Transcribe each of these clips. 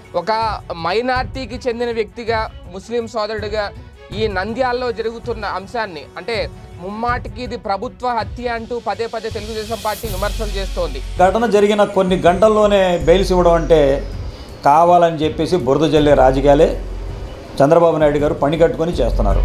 ఒక మైనార్టీకి చెందిన వ్యక్తిగా ముస్లిం సోదరుడిగా ఈ నంద్యాలలో జరుగుతున్న అంశాన్ని అంటే ముమ్మాటికి ఇది ప్రభుత్వ హత్య అంటూ పదే పదే తెలుగుదేశం పార్టీ విమర్శలు చేస్తోంది ఘటన జరిగిన కొన్ని గంటల్లోనే బెయిల్స్ ఇవ్వడం అంటే కావాలని చెప్పేసి బురద జల్లే రాజకీయాలే చంద్రబాబు నాయుడు గారు పని కట్టుకొని చేస్తున్నారు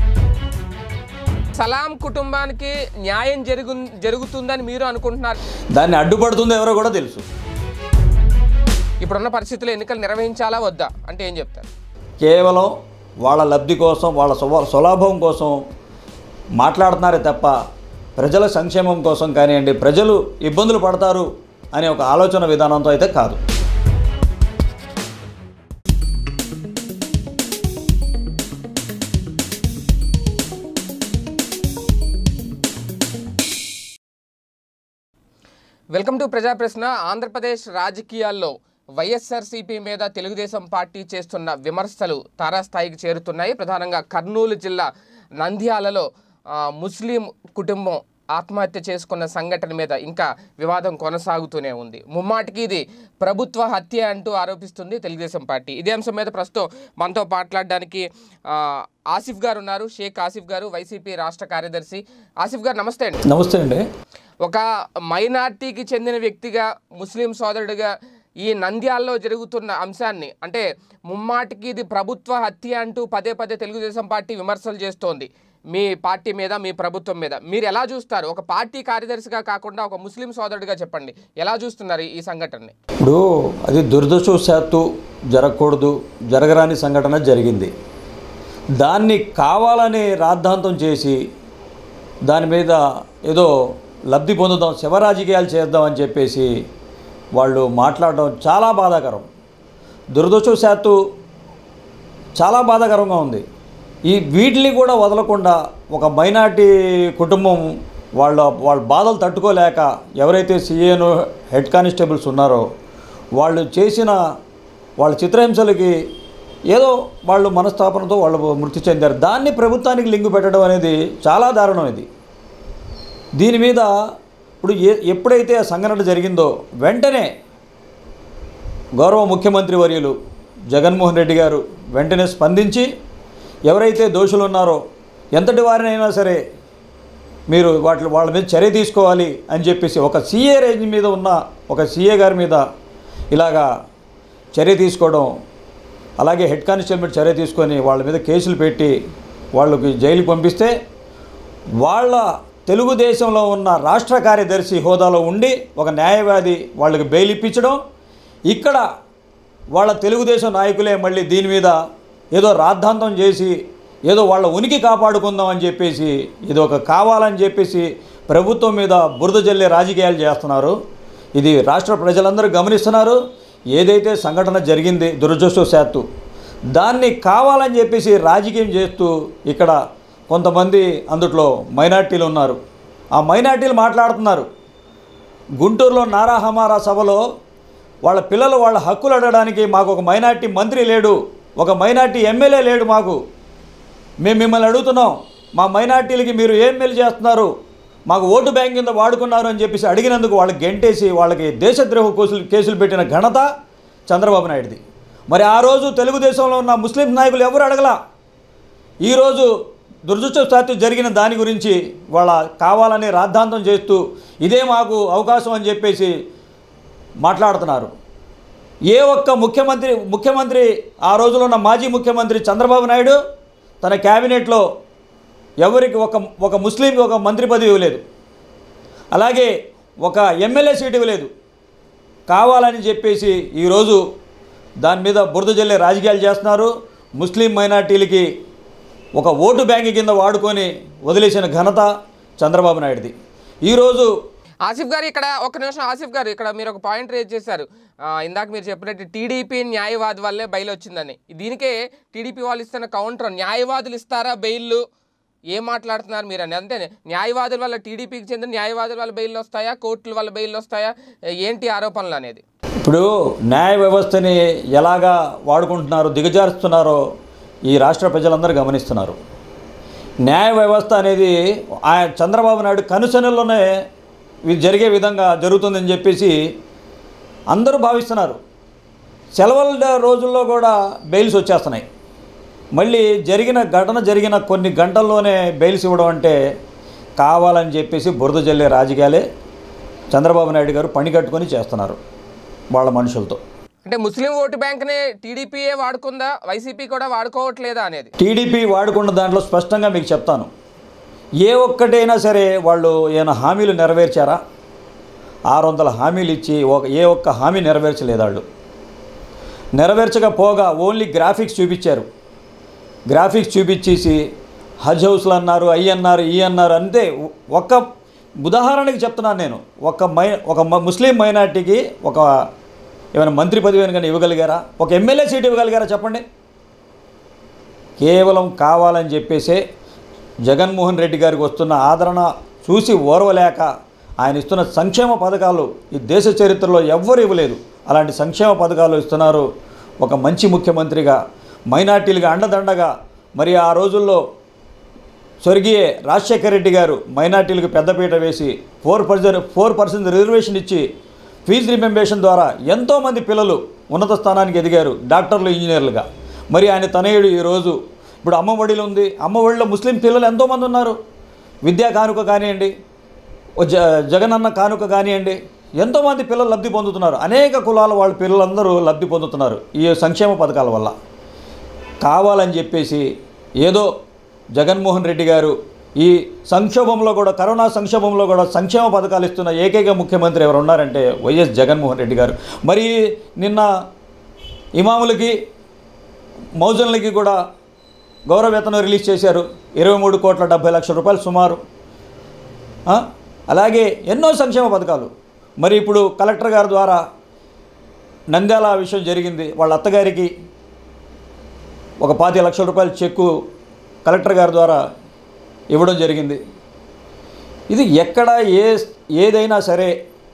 సలాం కుటుంబానికి న్యాయం జరుగు జరుగుతుందని మీరు అనుకుంటున్నారు దాన్ని అడ్డుపడుతుందో ఎవరో కూడా తెలుసు ఇప్పుడున్న పరిస్థితుల్లో ఎన్నికలు నిర్వహించాలా వద్దా అంటే ఏం చెప్తారు కేవలం వాళ్ళ లబ్ధి కోసం వాళ్ళ స్వ స్వలాభం కోసం మాట్లాడుతున్నారే తప్ప ప్రజల సంక్షేమం కోసం కానివ్వండి ప్రజలు ఇబ్బందులు పడతారు అనే ఒక ఆలోచన విధానంతో అయితే కాదు వెల్కమ్ టు ప్రజా ప్రశ్న ఆంధ్రప్రదేశ్ రాజకీయాల్లో వైఎస్ఆర్సీపీ మీద తెలుగుదేశం పార్టీ చేస్తున్న విమర్శలు తారాస్థాయికి చేరుతున్నాయి ప్రధానంగా కర్నూలు జిల్లా నంద్యాలలో ఆ, ముస్లిం కుటుంబం ఆత్మహత్య చేసుకున్న సంఘటన మీద ఇంకా వివాదం కొనసాగుతూనే ఉంది ముమ్మాటికి ఇది ప్రభుత్వ హత్య అంటూ ఆరోపిస్తుంది తెలుగుదేశం పార్టీ ఇదే అంశం మీద ప్రస్తుతం మనతో మాట్లాడడానికి ఆ, ఆసిఫ్ గారు ఉన్నారు షేక్ ఆసిఫ్ గారు వైసీపీ రాష్ట్ర కార్యదర్శి ఆసిఫ్ గారు నమస్తే అండి నమస్తే అండి ఒక మైనార్టీకి చెందిన వ్యక్తిగా ముస్లిం సోదరుడిగా ఈ నంద్యాలలో జరుగుతున్న అంశాన్ని అంటే ముమ్మాటికి ఇది ప్రభుత్వ హత్య అంటూ పదే పదే తెలుగుదేశం పార్టీ విమర్శలు చేస్తోంది మీ పార్టీ మీద మీ ప్రభుత్వం మీద మీరు ఎలా చూస్తారు ఒక పార్టీ కార్యదర్శిగా కాకుండా ఒక ముస్లిం సోదరుడిగా చెప్పండి ఎలా చూస్తున్నారు ఈ సంఘటనని ఇప్పుడు అది దురదృష్టవశాత్తు జరగకూడదు జరగరాని సంఘటన జరిగింది దాన్ని కావాలని రాద్ధాంతం చేసి దాని మీద ఏదో లబ్ధి పొందుదాం శివరాజకీయాలు చేద్దామని చెప్పేసి వాళ్ళు మాట్లాడడం చాలా బాధాకరం దురదృష్టవశాత్తు చాలా బాధాకరంగా ఉంది ఈ వీటిని కూడా వదలకుండా ఒక మైనార్టీ కుటుంబం వాళ్ళ వాళ్ళ బాధలు తట్టుకోలేక ఎవరైతే సీఏను హెడ్ కానిస్టేబుల్స్ ఉన్నారో వాళ్ళు చేసిన వాళ్ళ చిత్రహింసలకి ఏదో వాళ్ళు మనస్తాపనతో వాళ్ళు మృతి చెందారు దాన్ని ప్రభుత్వానికి లింకు పెట్టడం అనేది చాలా దారుణం ఇది దీని మీద ఇప్పుడు ఏ ఎప్పుడైతే ఆ సంఘటన జరిగిందో వెంటనే గౌరవ ముఖ్యమంత్రి వర్యులు జగన్మోహన్ రెడ్డి గారు వెంటనే స్పందించి ఎవరైతే దోషులు ఉన్నారో ఎంతటి వారినైనా సరే మీరు వాటి వాళ్ళ మీద చర్య తీసుకోవాలి అని చెప్పేసి ఒక సీఏ రేంజ్ మీద ఉన్న ఒక సీఏ గారి మీద ఇలాగా చర్య తీసుకోవడం అలాగే హెడ్ కానిస్టేబుల్ మీద చర్య తీసుకొని వాళ్ళ మీద కేసులు పెట్టి వాళ్ళకి జైలుకి పంపిస్తే వాళ్ళ తెలుగుదేశంలో ఉన్న రాష్ట్ర కార్యదర్శి హోదాలో ఉండి ఒక న్యాయవాది వాళ్ళకి బెయిల్ ఇప్పించడం ఇక్కడ వాళ్ళ తెలుగుదేశం నాయకులే మళ్ళీ దీని మీద ఏదో రాద్ధాంతం చేసి ఏదో వాళ్ళ ఉనికి కాపాడుకుందాం అని చెప్పేసి ఇది ఒక కావాలని చెప్పేసి ప్రభుత్వం మీద బురద జల్లే రాజకీయాలు చేస్తున్నారు ఇది రాష్ట్ర ప్రజలందరూ గమనిస్తున్నారు ఏదైతే సంఘటన జరిగింది దురదృష్టవశాత్తు దాన్ని కావాలని చెప్పేసి రాజకీయం చేస్తూ ఇక్కడ కొంతమంది అందుట్లో మైనార్టీలు ఉన్నారు ఆ మైనార్టీలు మాట్లాడుతున్నారు గుంటూరులో నారా హమారా సభలో వాళ్ళ పిల్లలు వాళ్ళ హక్కులు అడగడానికి మాకు ఒక మైనార్టీ మంత్రి లేడు ఒక మైనార్టీ ఎమ్మెల్యే లేడు మాకు మేము మిమ్మల్ని అడుగుతున్నాం మా మైనార్టీలకి మీరు ఏం మేలు చేస్తున్నారు మాకు ఓటు బ్యాంక్ కింద వాడుకున్నారు అని చెప్పేసి అడిగినందుకు వాళ్ళకి గెంటేసి వాళ్ళకి దేశద్రోహ కేసులు కేసులు పెట్టిన ఘనత చంద్రబాబు నాయుడుది మరి ఆ రోజు తెలుగుదేశంలో ఉన్న ముస్లిం నాయకులు ఎవరు అడగలా ఈరోజు దురదృష్టవశాత్తు జరిగిన దాని గురించి వాళ్ళ కావాలని రాద్ధాంతం చేస్తూ ఇదే మాకు అవకాశం అని చెప్పేసి మాట్లాడుతున్నారు ఏ ఒక్క ముఖ్యమంత్రి ముఖ్యమంత్రి ఆ రోజులో ఉన్న మాజీ ముఖ్యమంత్రి చంద్రబాబు నాయుడు తన క్యాబినెట్లో ఎవరికి ఒక ఒక ముస్లింకి ఒక మంత్రి పదవి ఇవ్వలేదు అలాగే ఒక ఎమ్మెల్యే సీట్ ఇవ్వలేదు కావాలని చెప్పేసి ఈరోజు దాని మీద బురద జల్లే రాజకీయాలు చేస్తున్నారు ముస్లిం మైనార్టీలకి ఒక ఓటు బ్యాంక్ కింద వాడుకొని వదిలేసిన ఘనత చంద్రబాబు నాయుడుది ఈరోజు ఆసిఫ్ గారు ఇక్కడ ఒక నిమిషం ఆసిఫ్ గారు ఇక్కడ మీరు ఒక పాయింట్ రేజ్ చేశారు ఆ, ఇందాక మీరు చెప్పినట్టు టీడీపీ న్యాయవాది వల్లే బెయిల్ వచ్చిందని దీనికే టీడీపీ వాళ్ళు ఇస్తున్న కౌంటర్ న్యాయవాదులు ఇస్తారా బెయిల్ ఏం మాట్లాడుతున్నారు మీరు అని అంతే న్యాయవాదుల వల్ల టీడీపీకి చెందిన న్యాయవాదుల వల్ల బెయిల్ వస్తాయా కోర్టుల వల్ల బెయిల్ వస్తాయా ఏంటి ఆరోపణలు అనేది ఇప్పుడు న్యాయ వ్యవస్థని ఎలాగా వాడుకుంటున్నారో దిగజారుస్తున్నారో ఈ రాష్ట్ర ప్రజలందరూ గమనిస్తున్నారు న్యాయ వ్యవస్థ అనేది ఆ చంద్రబాబు నాయుడు కనుసనల్లోనే ఇది జరిగే విధంగా జరుగుతుందని చెప్పేసి అందరూ భావిస్తున్నారు సెలవుల రోజుల్లో కూడా బెయిల్స్ వచ్చేస్తున్నాయి మళ్ళీ జరిగిన ఘటన జరిగిన కొన్ని గంటల్లోనే బెయిల్స్ ఇవ్వడం అంటే కావాలని చెప్పేసి బురద జల్లే రాజకీయాలే చంద్రబాబు నాయుడు గారు పని కట్టుకొని చేస్తున్నారు వాళ్ళ మనుషులతో అంటే ముస్లిం ఓటు బ్యాంక్ని టీడీపీయే వాడుకుందా వైసీపీ కూడా వాడుకోవట్లేదా అనేది టీడీపీ వాడుకున్న దాంట్లో స్పష్టంగా మీకు చెప్తాను ఏ ఒక్కటైనా సరే వాళ్ళు ఏమైనా హామీలు నెరవేర్చారా ఆరు వందల హామీలు ఇచ్చి ఒక ఏ ఒక్క హామీ నెరవేర్చలేదు వాళ్ళు నెరవేర్చకపోగా ఓన్లీ గ్రాఫిక్స్ చూపించారు గ్రాఫిక్స్ చూపించేసి హజ్ హౌస్లు అన్నారు అయ్యి అన్నారు ఈ అన్నారు అంతే ఒక్క ఉదాహరణకి చెప్తున్నాను నేను ఒక మై ఒక మ- ముస్లిం మైనార్టీకి ఒక ఏమైనా మంత్రి పదవి కానీ ఇవ్వగలిగారా ఒక ఎమ్మెల్యే సీట్ ఇవ్వగలిగారా చెప్పండి కేవలం కావాలని చెప్పేసే జగన్మోహన్ రెడ్డి గారికి వస్తున్న ఆదరణ చూసి ఓర్వలేక ఆయన ఇస్తున్న సంక్షేమ పథకాలు ఈ దేశ చరిత్రలో ఎవ్వరు ఇవ్వలేదు అలాంటి సంక్షేమ పథకాలు ఇస్తున్నారు ఒక మంచి ముఖ్యమంత్రిగా మైనార్టీలుగా అండదండగా మరి ఆ రోజుల్లో స్వర్గీయ రాజశేఖర రెడ్డి గారు మైనార్టీలకు పెద్దపీట వేసి four percent four percent reservation ఇచ్చి ఫీజు రిమెంబేషన్ ద్వారా ఎంతోమంది పిల్లలు ఉన్నత స్థానానికి ఎదిగారు డాక్టర్లు ఇంజనీర్లుగా మరి ఆయన తనయుడు ఈరోజు ఇప్పుడు అమ్మఒడిలో ఉంది అమ్మఒడిలో ముస్లిం పిల్లలు ఎంతోమంది ఉన్నారు విద్యా కానుక కానివ్వండి ఓ జ జగనన్న కానుక కానివ్వండి ఎంతోమంది పిల్లలు లబ్ధి పొందుతున్నారు అనేక కులాల వాళ్ళ పిల్లలందరూ లబ్ధి పొందుతున్నారు ఈ సంక్షేమ పథకాల వల్ల కావాలని చెప్పేసి ఏదో జగన్మోహన్ రెడ్డి గారు ఈ సంక్షోభంలో కూడా కరోనా సంక్షోభంలో కూడా సంక్షేమ పథకాలు ఇస్తున్న ఏకైక ముఖ్యమంత్రి ఎవరు ఉన్నారంటే వైఎస్ జగన్మోహన్ రెడ్డి గారు మరి నిన్న ఇమాములకి మౌజన్లకి కూడా గౌరవ వేతనం రిలీజ్ చేశారు ఇరవై మూడు కోట్ల డెబ్బై లక్షల రూపాయలు సుమారు ఆ? అలాగే ఎన్నో సంక్షేమ పథకాలు మరి ఇప్పుడు కలెక్టర్ గారి ద్వారా నంద్యాల విషయం జరిగింది వాళ్ళ అత్తగారికి ఒక పాతి లక్షల రూపాయల చెక్కు కలెక్టర్ గారి ద్వారా ఇవ్వడం జరిగింది ఇది ఎక్కడ ఏ ఏదైనా సరే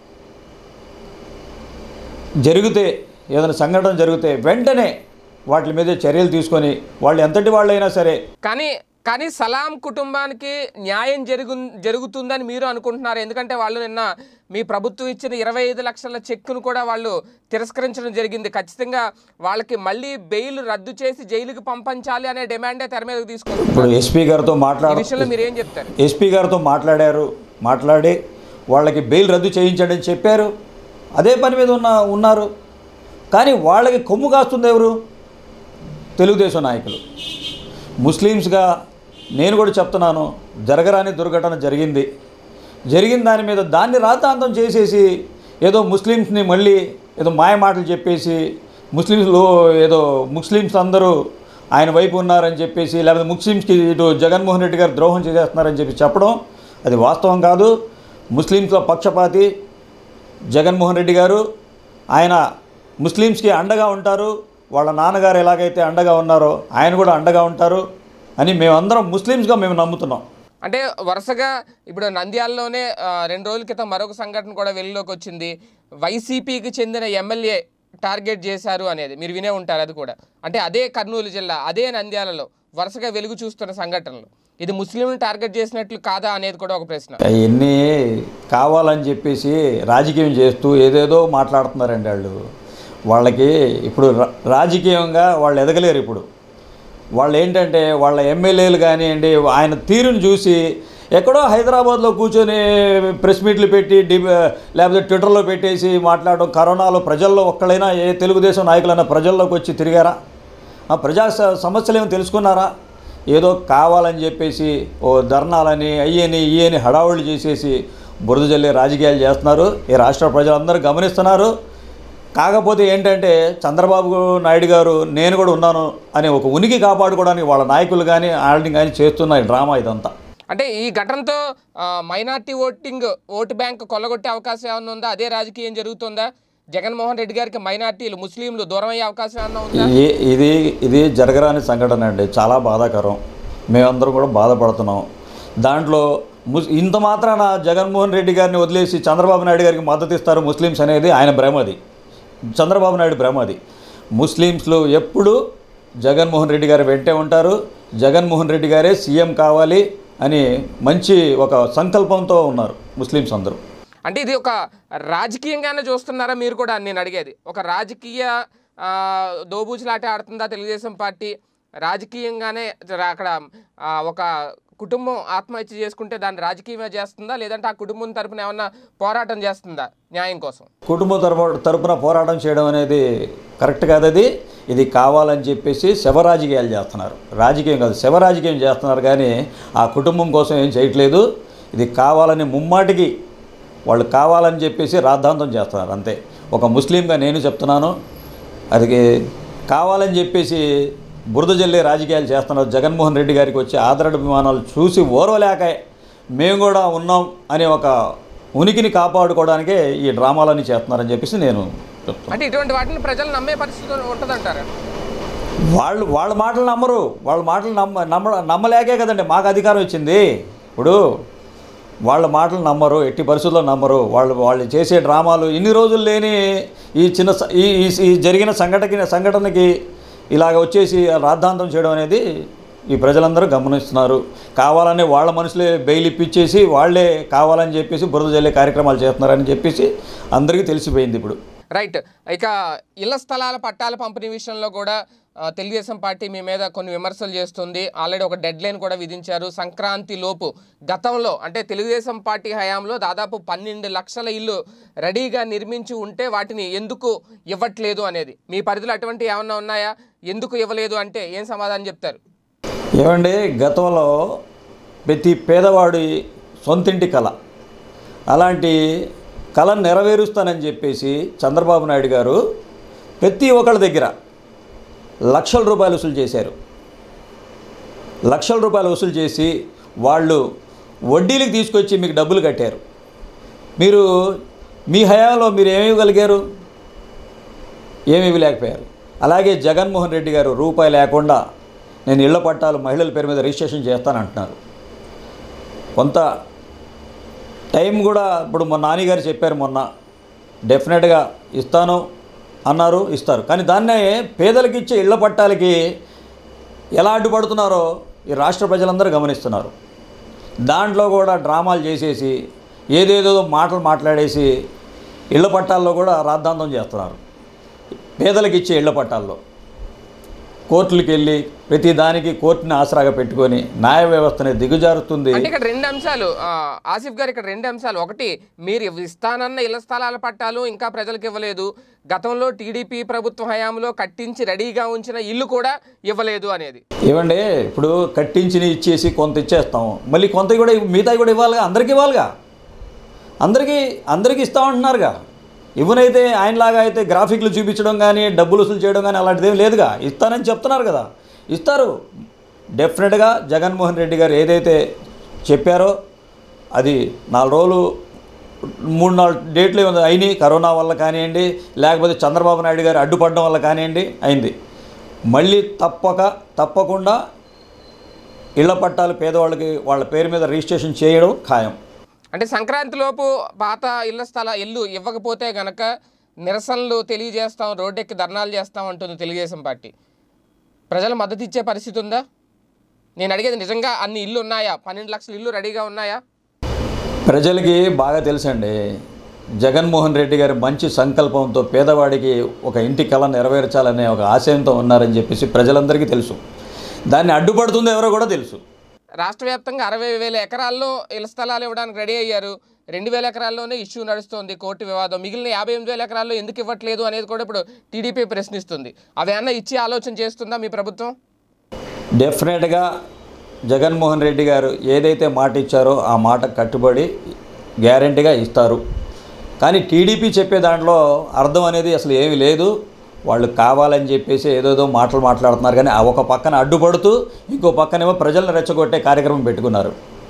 జరిగితే ఏదైనా సంఘటన జరిగితే వెంటనే వాటి మీద చర్యలు తీసుకొని వాళ్ళు ఎంతటి వాళ్ళైనా సరే కానీ కానీ సలాం కుటుంబానికి న్యాయం జరుగు జరుగుతుందని మీరు అనుకుంటున్నారు ఎందుకంటే వాళ్ళు నిన్న మీ ప్రభుత్వం ఇచ్చిన ఇరవై ఐదు లక్షల చెక్కును కూడా వాళ్ళు తిరస్కరించడం జరిగింది ఖచ్చితంగా వాళ్ళకి మళ్ళీ బెయిల్ రద్దు చేసి జైలుకి పంపించాలి అనే డిమాండే తెర మీదకి తీసుకుంటున్నారు ఇప్పుడు ఎస్పీ గారితో ఈ మాట్లాడ విషయంలో మీరు ఏం చెప్తారు ఎస్పీ గారితో మాట్లాడారు మాట్లాడి వాళ్ళకి బెయిల్ రద్దు చేయించండి అని చెప్పారు అదే పని మీద ఉన్న ఉన్నారు కానీ వాళ్ళకి కొమ్ము కాస్తుంది ఎవరు తెలుగుదేశం నాయకులు ముస్లిమ్స్గా నేను కూడా చెప్తున్నాను జరగరాని దుర్ఘటన జరిగింది జరిగిన దాని మీద దాన్ని రాతాంతం చేసేసి ఏదో ముస్లిమ్స్ని మళ్ళీ ఏదో మాయ మాటలు చెప్పేసి ముస్లిమ్స్లో ఏదో ముస్లిమ్స్ అందరూ ఆయన వైపు ఉన్నారని చెప్పేసి లేకపోతే ముస్లిమ్స్కి ఇటు జగన్మోహన్ రెడ్డి గారు ద్రోహం చేసేస్తున్నారని చెప్పి చెప్పడం అది వాస్తవం కాదు ముస్లిమ్స్లో పక్షపాతి జగన్మోహన్ రెడ్డి గారు ఆయన ముస్లిమ్స్కి అండగా ఉంటారు వాళ్ళ నాన్నగారు ఎలాగైతే అండగా ఉన్నారో ఆయన కూడా అండగా ఉంటారు అని మేమందరం ముస్లిమ్స్గా మేము నమ్ముతున్నాం అంటే వరుసగా ఇప్పుడు నంద్యాలలోనే ఆ, రెండు రోజుల క్రితం మరొక సంఘటన కూడా వెలుగులోకి వచ్చింది వైసీపీకి చెందిన ఎమ్మెల్యే టార్గెట్ చేశారు అనేది మీరు వినే ఉంటారు అది కూడా అంటే అదే కర్నూలు జిల్లా అదే నంద్యాలలో వరుసగా వెలుగు చూస్తున్న సంఘటనలు ఇది ముస్లింలు టార్గెట్ చేసినట్లు కాదా అనేది కూడా ఒక ప్రశ్న అవన్నీ కావాలని చెప్పేసి రాజకీయం చేస్తూ ఏదేదో మాట్లాడుతున్నారండి వాళ్ళు వాళ్ళకి ఇప్పుడు రా- రాజకీయంగా వాళ్ళు ఎదగలేరు ఇప్పుడు వాళ్ళు ఏంటంటే వాళ్ళ ఎమ్మెల్యేలు కానివ్వండి ఆయన తీరుని చూసి ఎక్కడో హైదరాబాద్లో కూర్చొని ప్రెస్ మీట్లు పెట్టి డి లేకపోతే ట్విట్టర్లో పెట్టేసి మాట్లాడడం కరోనాలో ప్రజల్లో ఒక్కడైనా ఏ తెలుగుదేశం నాయకులైనా ప్రజల్లోకి వచ్చి తిరిగారా ఆ ప్రజా స- సమస్యలు ఏమో తెలుసుకున్నారా ఏదో కావాలని చెప్పేసి ఓ ధర్నాలని అయ్యని ఇయ్యని హడావుళ్ళు చేసేసి బురద జల్లే రాజకీయాలు చేస్తున్నారు ఈ రాష్ట్ర ప్రజలందరూ గమనిస్తున్నారు కాకపోతే ఏంటంటే చంద్రబాబు నాయుడు గారు నేను కూడా ఉన్నాను అనే ఒక ఉనికి కాపాడుకోవడానికి వాళ్ళ నాయకులు కానీ వాళ్ళని కానీ చేస్తున్న ఈ డ్రామా ఇదంతా అంటే ఈ ఘటనతో మైనార్టీ ఓటింగ్ ఓటు బ్యాంక్ కొల్లగొట్టే అవకాశం ఏమైనా ఉందా అదే రాజకీయం జరుగుతుందా జగన్మోహన్ రెడ్డి గారికి మైనార్టీలు ముస్లింలు దూరం అయ్యే అవకాశం ఏమైనా ఉందా ఈ ఇది ఇది జరగరాని సంఘటన అండి చాలా బాధాకరం మేమందరం కూడా బాధపడుతున్నాం దాంట్లో ముస్ ఇంత మాత్రాన జగన్మోహన్ రెడ్డి గారిని వదిలేసి చంద్రబాబు నాయుడు గారికి మద్దతు ఇస్తారు ముస్లిమ్స్ అనేది ఆయన భ్రమ అది చంద్రబాబు నాయుడు భ్రమ అది ముస్లిమ్స్లు ఎప్పుడు జగన్మోహన్ రెడ్డి గారు వెంటే ఉంటారు జగన్మోహన్ రెడ్డి గారే సీఎం కావాలి అని మంచి ఒక సంకల్పంతో ఉన్నారు ముస్లిమ్స్ అందరూ అంటే ఇది ఒక రాజకీయంగానే చూస్తున్నారా మీరు కూడా నేను అడిగేది ఒక రాజకీయ ఆ, దోబూచులాట ఆడుతుందా తెలుగుదేశం పార్టీ రాజకీయంగానే జర- అక్కడ ఆ, ఒక కుటుంబం ఆత్మహత్య చేసుకుంటే దాన్ని రాజకీయమే చేస్తుందా లేదంటే ఆ కుటుంబం తరపున ఏమన్నా పోరాటం చేస్తుందా న్యాయం కోసం కుటుంబం తరపు తరపున పోరాటం చేయడం అనేది కరెక్ట్ కాదు అది ఇది కావాలని చెప్పేసి శవ రాజకీయాలు చేస్తున్నారు రాజకీయం కాదు శవ రాజకీయం చేస్తున్నారు కానీ ఆ కుటుంబం కోసం ఏం చేయట్లేదు ఇది కావాలని ముమ్మాటికి వాళ్ళు కావాలని చెప్పేసి రాద్ధాంతం చేస్తున్నారు అంతే ఒక ముస్లింగా నేను చెప్తున్నాను అది కావాలని చెప్పేసి బురద జల్లే రాజకీయాలు చేస్తున్నారు జగన్మోహన్ రెడ్డి గారికి వచ్చే ఆదరాభిమానాలు చూసి ఓర్వలేక మేము కూడా ఉన్నాం అనే ఒక ఉనికిని కాపాడుకోవడానికే ఈ డ్రామాలన్నీ చేస్తున్నారని చెప్పేసి నేను చెప్తున్నాను అంటే ఇటువంటి వాటిని ప్రజలు నమ్మే పరిస్థితి ఉంటుందంటారా వాళ్ళు వాళ్ళ మాటలు నమ్మరు వాళ్ళ మాటలు నమ్మ నమ్మ నమ్మలేకే కదండి మాకు అధికారం ఇచ్చింది ఇప్పుడు వాళ్ళ మాటలు నమ్మరు ఎట్టి పరిస్థితుల్లో నమ్మరు వాళ్ళు వాళ్ళు చేసే డ్రామాలు ఇన్ని రోజులు లేని ఈ చిన్న స- ఈ ఈ- ఈ జరిగిన సంఘటనకి సంఘటనకి ఇలాగ వచ్చేసి రాద్ధాంతం చేయడం అనేది ఈ ప్రజలందరూ గమనిస్తున్నారు కావాలని వాళ్ళ మనుషులే బెయిల్ ఇప్పించేసి వాళ్ళే కావాలని చెప్పేసి బురద జల్లే కార్యక్రమాలు చేస్తున్నారని చెప్పేసి అందరికీ తెలిసిపోయింది ఇప్పుడు రైట్ ఇక ఇళ్ల స్థలాల పట్టాల పంపిణీ విషయంలో కూడా ఆ, తెలుగుదేశం పార్టీ మీ మీద కొన్ని విమర్శలు చేస్తుంది ఆల్రెడీ ఒక డెడ్ లైన్ కూడా విధించారు సంక్రాంతి లోపు గతంలో అంటే తెలుగుదేశం పార్టీ హయాంలో దాదాపు పన్నెండు లక్షల ఇల్లు రెడీగా నిర్మించి ఉంటే వాటిని ఎందుకు ఇవ్వట్లేదు అనేది మీ పరిధిలో అటువంటి ఏమన్నా ఉన్నాయా ఎందుకు ఇవ్వలేదు అంటే ఏం సమాధానం చెప్తారు ఏమండి గతంలో ప్రతి పేదవాడి సొంతింటి కళ అలాంటి కళను నెరవేరుస్తానని చెప్పేసి చంద్రబాబు నాయుడు గారు ప్రతి ఒక్కళ్ళ దగ్గర లక్షల రూపాయలు వసూలు చేశారు లక్షల రూపాయలు వసూలు చేసి వాళ్ళు వడ్డీలకు తీసుకొచ్చి మీకు డబ్బులు కట్టారు మీరు మీ హయాంలో మీరు ఏమి ఇవ్వగలిగారు ఏమి ఇవ్వలేకపోయారు అలాగే జగన్మోహన్ రెడ్డి గారు రూపాయి లేకుండా నేను ఇళ్ల పట్టాలు మహిళల పేరు మీద రిజిస్ట్రేషన్ చేస్తానంటున్నారు కొంత టైం కూడా ఇప్పుడు మా నాన్నగారు చెప్పారు మొన్న డెఫినెట్గా ఇస్తాను అన్నారు ఇస్తారు కానీ దాన్నే పేదలకు ఇచ్చే ఇళ్ల పట్టాలకి ఎలా అడ్డుపడుతున్నారో ఈ రాష్ట్ర ప్రజలందరూ గమనిస్తున్నారు దాంట్లో కూడా డ్రామాలు చేసేసి ఏదేదో మాటలు మాట్లాడేసి ఇళ్ల పట్టాల్లో కూడా రాద్ధాంతం చేస్తున్నారు పేదలకు ఇచ్చే ఇళ్ల పట్టాల్లో కోర్టులకు వెళ్ళి ప్రతి దానికి కోర్టుని ఆసరాగా పెట్టుకొని న్యాయ వ్యవస్థని దిగుజారుతుంది అంటే ఇక్కడ రెండు అంశాలు ఆ, ఆసిఫ్ గారు ఇక్కడ రెండు అంశాలు ఒకటి మీరు ఇవ్- ఇస్తానన్న ఇళ్ల స్థలాల పట్టాలు ఇంకా ప్రజలకు ఇవ్వలేదు గతంలో టీడీపీ ప్రభుత్వ హయాంలో కట్టించి రెడీగా ఉంచిన ఇల్లు కూడా ఇవ్వలేదు అనేది ఏమండి ఇప్పుడు కట్టించి ఇచ్చేసి కొంత ఇచ్చేస్తాం మళ్ళీ కొంత కూడా మిగతా కూడా ఇవ్వాలిగా అందరికీ ఇవ్వాలిగా అందరికీ అందరికీ ఇస్తామంటున్నారుగా ఇవ్వనైతే ఆయనలాగా అయితే గ్రాఫిక్లు చూపించడం కానీ డబ్బులు వసూలు చేయడం కానీ అలాంటిది ఏం లేదుగా ఇస్తానని చెప్తున్నారు కదా ఇస్తారు డెఫినెట్గా జగన్మోహన్ రెడ్డి గారు ఏదైతే చెప్పారో అది నాలుగు రోజులు మూడు నాలుగు డేట్లు ఏమో అయినాయి కరోనా వల్ల కానివ్వండి లేకపోతే చంద్రబాబు నాయుడు గారు అడ్డుపడడం వల్ల కానివ్వండి అయింది మళ్ళీ తప్పక తప్పకుండా ఇళ్ల పట్టాలు పేదవాళ్ళకి వాళ్ళ పేరు మీద రిజిస్ట్రేషన్ చేయడం ఖాయం అంటే సంక్రాంతి లోపు పాత ఇళ్ల స్థల ఇల్లు ఇవ్వకపోతే గనక నిరసనలు తెలియజేస్తాం రోడ్డెక్కి ధర్నాలు చేస్తాం అంటుంది తెలుగుదేశం పార్టీ ప్రజలు మద్దతు ఇచ్చే పరిస్థితి ఉందా నేను అడిగేది నిజంగా అన్ని ఇల్లు ఉన్నాయా పన్నెండు లక్షల ఇల్లు రెడీగా ఉన్నాయా ప్రజలకి బాగా తెలుసండి జగన్మోహన్ రెడ్డి గారి మంచి సంకల్పంతో పేదవాడికి ఒక ఇంటి కళ నెరవేర్చాలనే ఒక ఆశయంతో ఉన్నారని చెప్పేసి ప్రజలందరికీ తెలుసు దాన్ని అడ్డుపడుతుందో ఎవరో కూడా తెలుసు రాష్ట్ర వ్యాప్తంగా అరవై వేల ఎకరాల్లో ఇళ్ల స్థలాలు ఇవ్వడానికి రెడీ అయ్యారు రెండు వేల ఎకరాల్లోనే ఇష్యూ నడుస్తోంది కోర్టు వివాదం మిగిలిన యాభై ఎనిమిది వేల ఎకరాల్లో ఎందుకు ఇవ్వట్లేదు అనేది కూడా ఇప్పుడు టీడీపీ ప్రశ్నిస్తుంది అవి అన్న ఇచ్చి ఆలోచన చేస్తుందా మీ ప్రభుత్వం డెఫినెట్గా జగన్మోహన్ రెడ్డి గారు ఏదైతే మాట ఇచ్చారో ఆ మాట కట్టుబడి గ్యారంటీగా ఇస్తారు కానీ టీడీపీ చెప్పే దాంట్లో అర్థం అనేది అసలు ఏమీ లేదు వాళ్ళు కావాలని చెప్పేసి ఏదేదో మాటలు మాట్లాడుతున్నారు కానీ ఆ ఒక పక్కన అడ్డుపడుతూ ఇంకో పక్కనేమో ప్రజలను రెచ్చగొట్టే కార్యక్రమం పెట్టుకున్నారు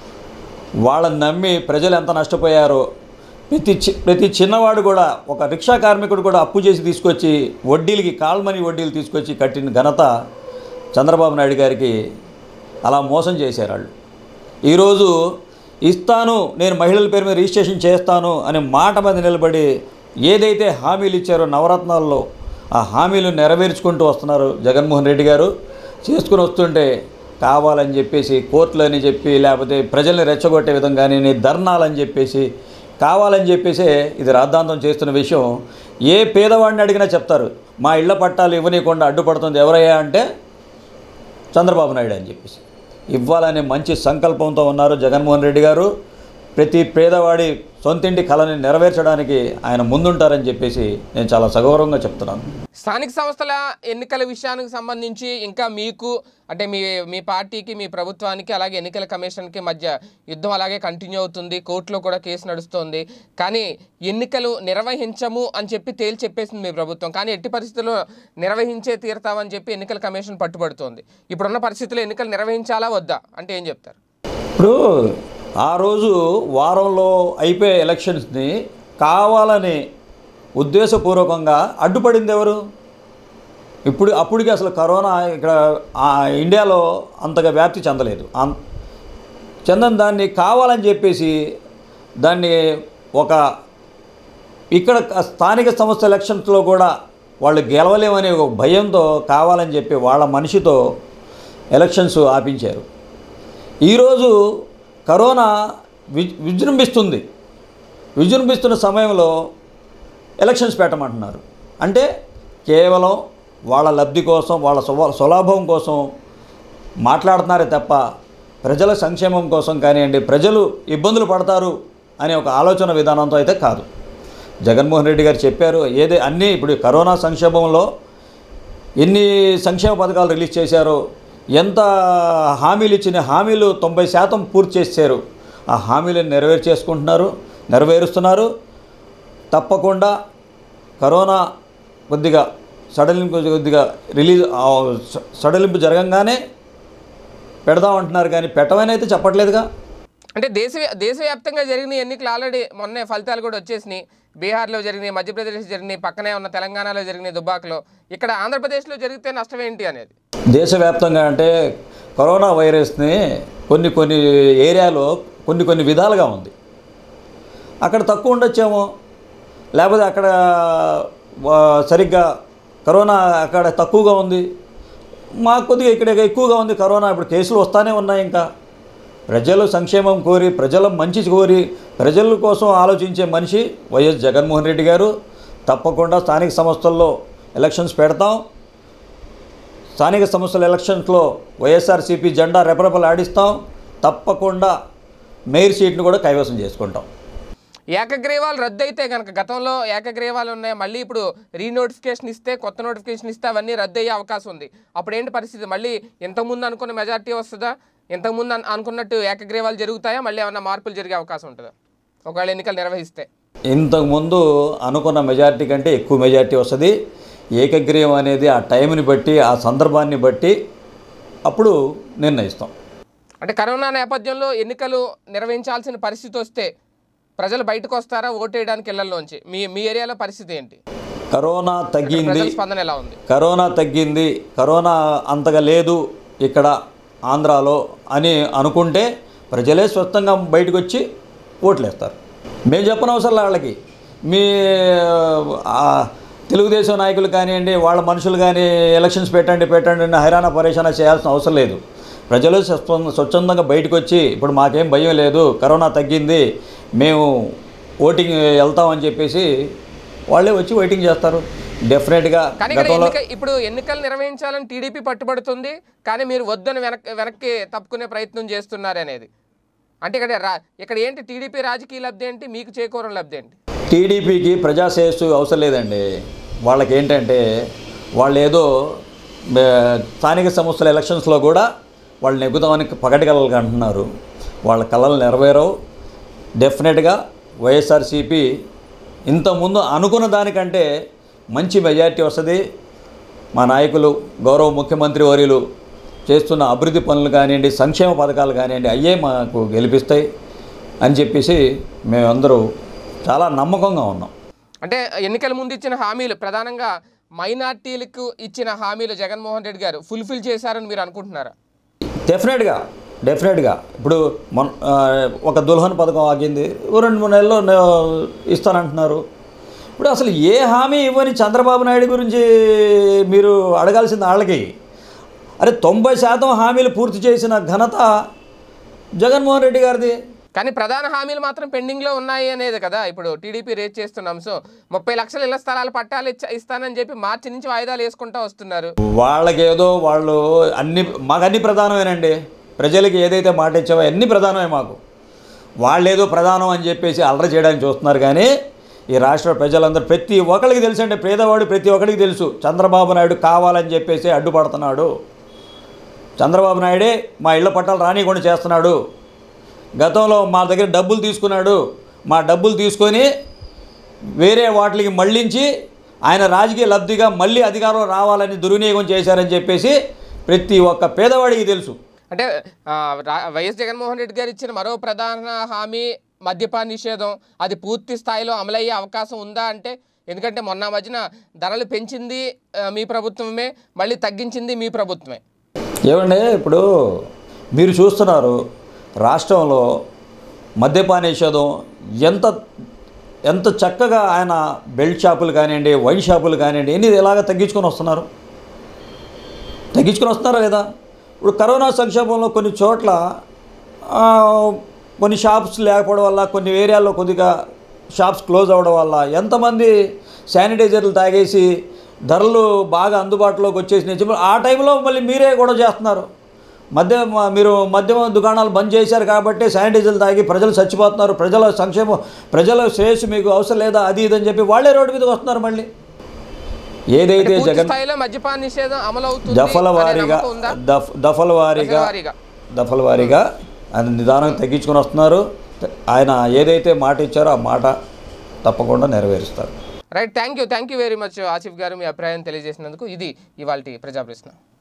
వాళ్ళని నమ్మి ప్రజలు ఎంత నష్టపోయారో ప్రతి చి ప్రతి చిన్నవాడు కూడా ఒక రిక్షా కార్మికుడు కూడా అప్పు చేసి తీసుకొచ్చి వడ్డీలకి కాల్మని వడ్డీలు తీసుకొచ్చి కట్టిన ఘనత చంద్రబాబు నాయుడు గారికి అలా మోసం చేశారు వాళ్ళు ఈరోజు ఇస్తాను నేను మహిళల పేరు మీద రిజిస్ట్రేషన్ చేస్తాను అనే మాట మీద నిలబడి ఏదైతే హామీలు ఇచ్చారో నవరత్నాల్లో ఆ హామీలు నెరవేర్చుకుంటూ వస్తున్నారు జగన్మోహన్ రెడ్డి గారు చేసుకుని వస్తుంటే కావాలని చెప్పేసి కోర్టులని చెప్పి లేకపోతే ప్రజల్ని రెచ్చగొట్టే విధంగానే ధర్నాలని చెప్పేసి కావాలని చెప్పేసి ఇది రాద్ధాంతం చేస్తున్న విషయం ఏ పేదవాడిని అడిగినా చెప్తారు మా ఇళ్ల పట్టాలు ఇవ్వనీయకుండా అడ్డుపడుతుంది ఎవరయ్యా అంటే చంద్రబాబు నాయుడు అని చెప్పేసి ఇవ్వాలనే మంచి సంకల్పంతో ఉన్నారు జగన్మోహన్ రెడ్డి గారు ప్రతి పేదవాడి సొంతింటి కళని నెరవేర్చడానికి ఆయన ముందుంటారని చెప్పేసి నేను చాలా సగౌరవంగా చెప్తున్నాను స్థానిక సంస్థల ఎన్నికల విషయానికి సంబంధించి ఇంకా మీకు అంటే మీ మీ పార్టీకి మీ ప్రభుత్వానికి అలాగే ఎన్నికల కమిషన్కి మధ్య యుద్ధం అలాగే కంటిన్యూ అవుతుంది కోర్టులో కూడా కేసు నడుస్తోంది కానీ ఎన్నికలు నిర్వహించము అని చెప్పి తేల్చి చెప్పేసింది మీ ప్రభుత్వం కానీ ఎట్టి పరిస్థితుల్లో నిర్వహించే తీరుతామని చెప్పి ఎన్నికల కమిషన్ పట్టుబడుతోంది ఇప్పుడున్న పరిస్థితుల్లో ఎన్నికలు నిర్వహించాలా వద్దా అంటే ఏం చెప్తారు ఇప్పుడు ఆ రోజు వారంలో అయిపోయే ఎలక్షన్స్ని కావాలని ఉద్దేశపూర్వకంగా అడ్డుపడింది ఎవరు ఇప్పుడు అప్పటికి అసలు కరోనా ఇక్కడ ఆ ఇండియాలో అంతగా వ్యాప్తి చెందలేదు అం- చెందని దాన్ని కావాలని చెప్పేసి దాన్ని ఒక ఇక్కడ క- స్థానిక సంస్థ ఎలక్షన్స్లో కూడా వాళ్ళు గెలవలేమనే ఒక భయంతో కావాలని చెప్పి వాళ్ళ మనిషితో ఎలక్షన్స్ ఆపించారు ఈరోజు కరోనా వి విజృంభిస్తుంది విజృంభిస్తున్న సమయంలో ఎలక్షన్స్ పెట్టమంటున్నారు అంటే కేవలం వాళ్ళ లబ్ధి కోసం వాళ్ళ స్వ స్వలాభం కోసం మాట్లాడుతున్నారే తప్ప ప్రజల సంక్షేమం కోసం కానివ్వండి ప్రజలు ఇబ్బందులు పడతారు అనే ఒక ఆలోచన విధానంతో అయితే కాదు జగన్మోహన్ రెడ్డి గారు చెప్పారు ఏదే అన్నీ ఇప్పుడు కరోనా సంక్షేమంలో ఎన్ని సంక్షేమ పథకాలు రిలీజ్ చేశారో ఎంత హామీలు ఇచ్చిన హామీలు తొంభై శాతం పూర్తి చేశారు ఆ హామీలను నెరవేర్చేసుకుంటున్నారు నెరవేరుస్తున్నారు తప్పకుండా కరోనా కొద్దిగా సడలింపు కొద్దిగా రిలీజ్ ఆ, స- సడలింపు జరగంగానే పెడదామంటున్నారు కానీ పెట్టమని అయితే చెప్పట్లేదుగా అంటే దేశ దేశవ్యాప్తంగా జరిగిన ఎన్నికలు ఆల్రెడీ మొన్నే ఫలితాలు కూడా వచ్చేసినాయి బీహార్లో జరిగినాయి మధ్యప్రదేశ్ జరిగినాయి పక్కనే ఉన్న తెలంగాణలో జరిగినాయి దుబాక్లో ఇక్కడ ఆంధ్రప్రదేశ్లో జరిగితే నష్టం ఏంటి అనేది దేశవ్యాప్తంగా అంటే కరోనా వైరస్ని కొన్ని కొన్ని ఏరియాలో కొన్ని కొన్ని విధాలుగా ఉంది అక్కడ తక్కువ ఉండొచ్చేమో లేకపోతే అక్కడ ఆ, సరిగ్గా కరోనా అక్కడ తక్కువగా ఉంది మాకు కొద్దిగా ఇక్కడ ఎక్కువగా ఉంది కరోనా ఇప్పుడు కేసులు వస్తానే ఉన్నాయి ఇంకా ప్రజలు సంక్షేమం కోరి ప్రజల మంచి కోరి ప్రజల కోసం ఆలోచించే మనిషి వైఎస్ జగన్మోహన్ రెడ్డి గారు తప్పకుండా స్థానిక సంస్థల్లో ఎలక్షన్స్ పెడతాం స్థానిక సంస్థల ఎలక్షన్స్లో వైఎస్ఆర్సీపీ జెండా రెపరెపలు ఆడిస్తాం తప్పకుండా మేయర్ సీట్ను కూడా కైవసం చేసుకుంటాం ఏకగ్రీవాలు రద్దు అయితే కనుక గతంలో ఏకగ్రీవాలు ఉన్నాయి మళ్ళీ ఇప్పుడు రీనోటిఫికేషన్ ఇస్తే కొత్త నోటిఫికేషన్ ఇస్తే అవన్నీ రద్దు అయ్యే అవకాశం ఉంది అప్పుడు ఏంటి పరిస్థితి మళ్ళీ ఇంతకుముందు అనుకున్న మెజార్టీ వస్తుందా ఇంతకుముందు అను- అనుకున్నట్టు ఏకగ్రీవాలు జరుగుతాయా మళ్ళీ ఏమన్నా మార్పులు జరిగే అవకాశం ఉంటుందా ఒకవేళ ఎన్నికలు నిర్వహిస్తే ఇంతకుముందు అనుకున్న మెజారిటీ కంటే ఎక్కువ మెజారిటీ వస్తుంది ఏకగ్రీవం అనేది ఆ టైంని బట్టి ఆ సందర్భాన్ని బట్టి అప్పుడు నిర్ణయిస్తాం అంటే కరోనా నేపథ్యంలో ఎన్నికలు నిర్వహించాల్సిన పరిస్థితి వస్తే ప్రజలు బయటకు వస్తారా ఓటేయడానికి ఇళ్లలోంచి మీ మీ ఏరియాలో పరిస్థితి ఏంటి కరోనా తగ్గింది ప్రజల స్పందన ఎలా ఉంది కరోనా తగ్గింది కరోనా అంతగా లేదు ఇక్కడ ఆంధ్రాలో అని అనుకుంటే ప్రజలే స్వస్థంగా బయటకు వచ్చి ఓట్లేస్తారు మేము చెప్పనవసరం వాళ్ళకి మీ ఆ, తెలుగుదేశం నాయకులు కానివ్వండి వాళ్ళ మనుషులు కానీ ఎలక్షన్స్ పెట్టండి పెట్టండి అని హైరాణ పరేషాన చేయాల్సిన అవసరం లేదు ప్రజలు స్వచ్ఛ- స్వచ్ఛందంగా బయటకు వచ్చి ఇప్పుడు మాకేం భయం లేదు కరోనా తగ్గింది మేము ఓటింగ్ వెళ్తామని చెప్పేసి వాళ్ళే వచ్చి వెయిటింగ్ చేస్తారు డెఫినెట్గా కానీ ఇక్కడ గతంలో ఎన్నిక ఇప్పుడు ఎన్నికలు నిర్వహించాలని టీడీపీ పట్టుబడుతుంది కానీ మీరు వద్దని వెనక్కి వెనక్కి తప్పుకునే ప్రయత్నం చేస్తున్నారు అనేది అంటే ఇక్కడ రా ఇక్కడ ఏంటి టీడీపీ రాజకీయ లబ్ధి ఏంటి మీకు చేకూరం లబ్ధి ఏంటి టీడీపీకి ప్రజాశ్రేయస్సు అవసరం లేదండి వాళ్ళకి ఏంటంటే వాళ్ళు ఏదో ఏ, స్థానిక సంస్థల ఎలక్షన్స్లో కూడా వాళ్ళు నెగ్గుతామని పగటి కలలు అంటున్నారు వాళ్ళ కళలు నెరవేరవు డెఫినెట్గా వైఎస్ఆర్సీపీ ఇంతకుముందు అనుకున్న దానికంటే మంచి మెజారిటీ వస్తుంది మా నాయకులు గౌరవ ముఖ్యమంత్రి వర్యులు చేస్తున్న అభివృద్ధి పనులు కానివ్వండి సంక్షేమ పథకాలు కానివ్వండి అయ్యే మాకు గెలిపిస్తాయి అని చెప్పేసి మేమందరూ చాలా నమ్మకంగా ఉన్నాం అంటే ఎన్నికల ముందు ఇచ్చిన హామీలు ప్రధానంగా మైనార్టీలకు ఇచ్చిన హామీలు జగన్మోహన్ రెడ్డి గారు ఫుల్ఫిల్ చేశారని మీరు అనుకుంటున్నారా డెఫినెట్గా డెఫినెట్గా ఇప్పుడు మొన్న ఆ, ఒక దుల్హన్ పథకం ఆగింది ఓ రెండు మూడు నెలల్లో నే- ఇస్తానంటున్నారు ఇప్పుడు అసలు ఏ హామీ ఇవ్వని చంద్రబాబు నాయుడు గురించి మీరు అడగాల్సింది వాళ్ళకి అరే తొంభై శాతం హామీలు పూర్తి చేసిన ఘనత జగన్మోహన్ రెడ్డి గారిది కానీ ప్రధాన హామీలు మాత్రం పెండింగ్లో ఉన్నాయి అనేది కదా ఇప్పుడు టీడీపీ రేట్ చేస్తున్న అంశం ముప్పై లక్షల ఇళ్ల స్థలాలు పట్టాలు ఇచ్చ- ఇస్తానని చెప్పి మార్చి నుంచి వాయిదాలు వేసుకుంటూ వస్తున్నారు వాళ్ళకేదో వాళ్ళు అన్ని మాకు అన్ని ప్రధానమేనండి ప్రజలకి ఏదైతే మాట ఇచ్చావో అన్ని ప్రధానమే మాకు వాళ్ళేదో ప్రధానం అని చెప్పేసి అల్లరి చేయడానికి చూస్తున్నారు కానీ ఈ రాష్ట్ర ప్రజలందరూ ప్రతి ఒక్కరికి తెలుసు అండి పేదవాడు ప్రతి ఒక్కరికి తెలుసు చంద్రబాబు నాయుడు కావాలని చెప్పేసి అడ్డుపడుతున్నాడు చంద్రబాబు నాయుడే మా ఇళ్ల పట్టాలు రానికుండా చేస్తున్నాడు గతంలో మా దగ్గర డబ్బులు తీసుకున్నాడు మా డబ్బులు తీసుకొని వేరే వాటికి మళ్ళించి ఆయన రాజకీయ లబ్ధిగా మళ్ళీ అధికారంలో రావాలని దుర్వినియోగం చేశారని చెప్పేసి ప్రతి ఒక్క పేదవాడికి తెలుసు అంటే ఆ, రా- వైఎస్ జగన్మోహన్ రెడ్డి గారు ఇచ్చిన మరో ప్రధాన హామీ మద్యపాన నిషేధం అది పూర్తి స్థాయిలో అమలయ్యే అవకాశం ఉందా అంటే ఎందుకంటే మొన్న మధ్యన ధరలు పెంచింది ఆ, మీ ప్రభుత్వమే మళ్ళీ తగ్గించింది మీ ప్రభుత్వమే ఏమండి ఇప్పుడు మీరు చూస్తున్నారు రాష్ట్రంలో మద్యపాన నిషేధం ఎంత ఎంత చక్కగా ఆయన బెల్ట్ షాపులు కానివ్వండి వైన్ షాపులు కానివ్వండి ఎన్ని ఎలాగ తగ్గించుకొని వస్తున్నారు తగ్గించుకొని వస్తున్నారా లేదా ఇప్పుడు కరోనా సంక్షోభంలో కొన్ని చోట్ల ఆ, కొన్ని షాప్స్ లేకపోవడం వల్ల కొన్ని ఏరియాల్లో కొద్దిగా షాప్స్ క్లోజ్ అవ్వడం వల్ల ఎంతమంది శానిటైజర్లు తాగేసి ధరలు బాగా అందుబాటులోకి వచ్చేసి చెప్పి ఆ టైంలో మళ్ళీ మీరే కూడా చేస్తున్నారు మద్య మ- మీరు మద్యం దుకాణాలు బంద్ చేశారు కాబట్టి శానిటైజర్లు తాగి ప్రజలు చచ్చిపోతున్నారు ప్రజల సంక్షేమం ప్రజల శ్రేయస్సు మీకు అవసరం లేదా అది ఇది అని చెప్పి వాళ్ళే రోడ్డు మీదకి వస్తున్నారు మళ్ళీ ఏదైతే పూర్తి జగన్ స్థాయిలో మద్యపాన నిషేధం అమలు అవుతుంది దఫల అనే వారీగా నమ్మకం ఉందా? దఫ దఫల వారీగా దశల వారీగా. దఫల వారీగా ఆయన నిదానంగా తగ్గించుకొని వస్తున్నారు ఆయన ఏదైతే మాట ఇచ్చారో ఆ మాట తప్పకుండా నెరవేరుస్తారు right thank you thank you very much Asif garu మీ అభిప్రాయం తెలియజేసినందుకు ఇది ఇవాళ ప్రజా ప్రశ్న